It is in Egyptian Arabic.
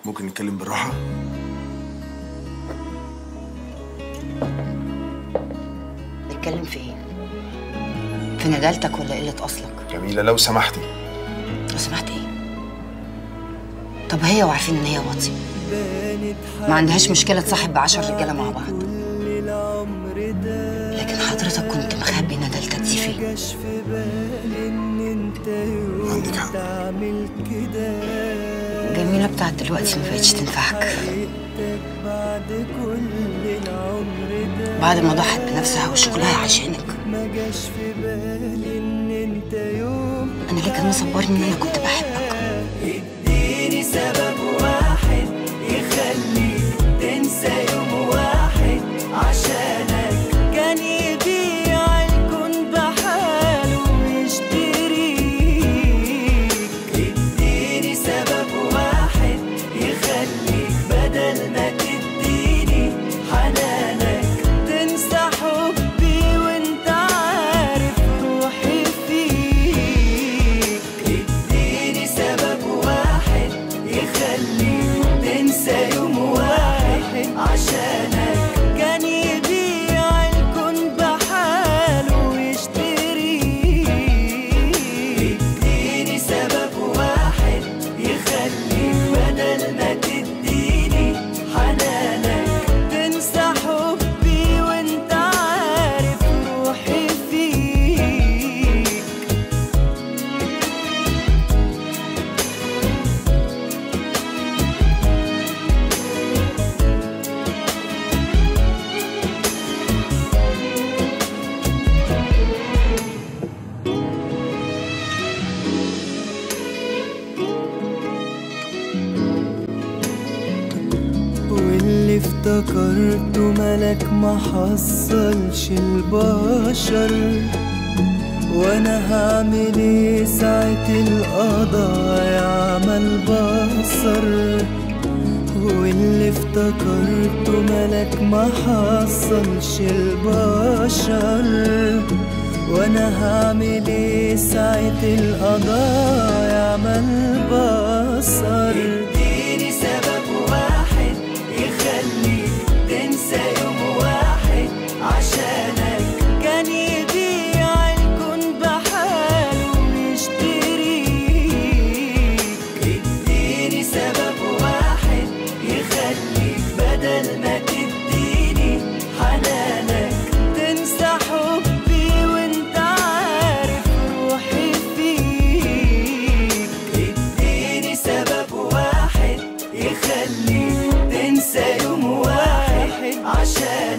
ممكن نتكلم بالراحه نتكلم في ايه في ندالتك ولا قله اصلك جميله لو سمحتي لو سمحت ايه طب هي وعارفين ان هي واطيه ما عندهاش مشكله تصاحب بعشر رجاله مع بعض لكن حضرتك كنت مخبي ندالتك دي فين عندك حق جميله بتاعت دلوقتي ما بقتش تنفعك بعد ما ضحت بنفسها وشغلها عشانك انا اللي كان مصبرني ان انا كنت بحبك اديني سبب واحد يخليك تنسى يوم واحد عشانك كان يبيع الكون بحاله ويشتريك اديني سبب واحد يخليك بدل ما تديني حنانك تنسى حبي وانت عارف روحي فيك اديني سبب واحد يخليك تنسى يوم واحد عشانك كان يبيع الكون بحاله ويشتريك اديني سبب واحد يخليك بدل ما تديني حنانك تنسى حبي وانت عارف روحي فيك واللي افتكرته ملك ما حصلش البشر وانا هعمل ايه ساعة القضاء يعمل بصر واللي افتكرته ملك ما حصلش البشر وانا هعمل ايه ساعة القضاء يعمل بصر اديني سبب واحد يخليك تنسى يوم واحد عشانك كان يبيع الكون بحاله ويشتريك اديني سبب واحد يخليك بدل ما تديني حنانك تنسى حبي وانت عارف روحي فيك اديني سبب واحد يخليك تنسى يوم واحد عشان